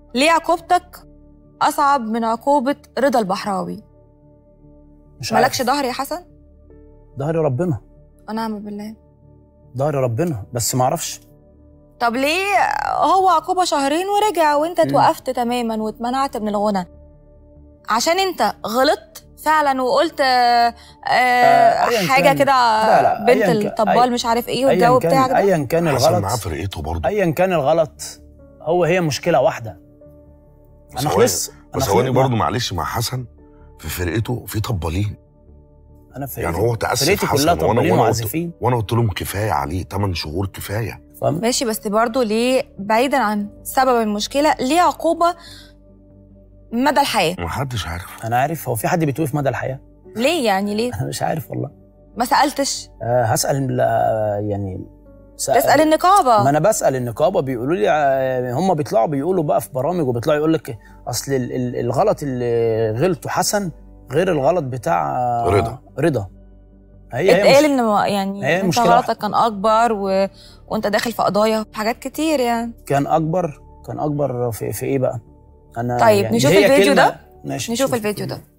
ليه عقوبتك اصعب من عقوبه رضا البحراوي مش عارف. مالكش ظهر يا حسن ظهر ربنا ونعم بالله ظهر ربنا بس ما اعرفش طب ليه هو عقوبه شهرين ورجع وانت مم. توقفت تماما واتمنعت من الغنى عشان انت غلطت فعلا وقلت آه آه أياً حاجه كان. كده لا، لا، بنت أياً كان- الطبال أي- مش عارف ايه ايا والجو كان بتاعك ده ايا كان حسن معاه الغلط فرقته برضه ايا كان الغلط هو هي مشكله واحده انا ثواني- خلص انا بس ثواني خلص- برضه معلش مع حسن في فرقته في طبالين انا فرقتي يعني هو تأسف فرقتي حسن كلها وأنا- طبالين وأنا قلت- وعازفين وانا قلت لهم كفايه عليه 8 شهور كفايه فاهم ماشي بس برضو ليه بعيدا عن سبب المشكله ليه عقوبه مدى الحياه محدش عارف انا عارف هو في حد بيتوقف مدى الحياه ليه يعني ليه انا مش عارف والله ما سالتش أه هسال آه، يعني سأل تسال النقابه ما انا بسال النقابه بيقولوا لي آه، هم بيطلعوا بيقولوا بقى في برامج وبيطلعوا يقول لك اصل ال- ال- الغلط اللي غلطه حسن غير الغلط بتاع آه، رضا. رضا هي هي اتقال مش... ان ما- يعني هي انت مشكلة غلطك واحدة. كان اكبر و... وانت داخل في قضايا حاجات كتير يعني كان اكبر كان اكبر في, في ايه بقى انا طيب، يعني نشوف هي الفيديو كلمة- ده؟ ماشي نشوف الفيديو ده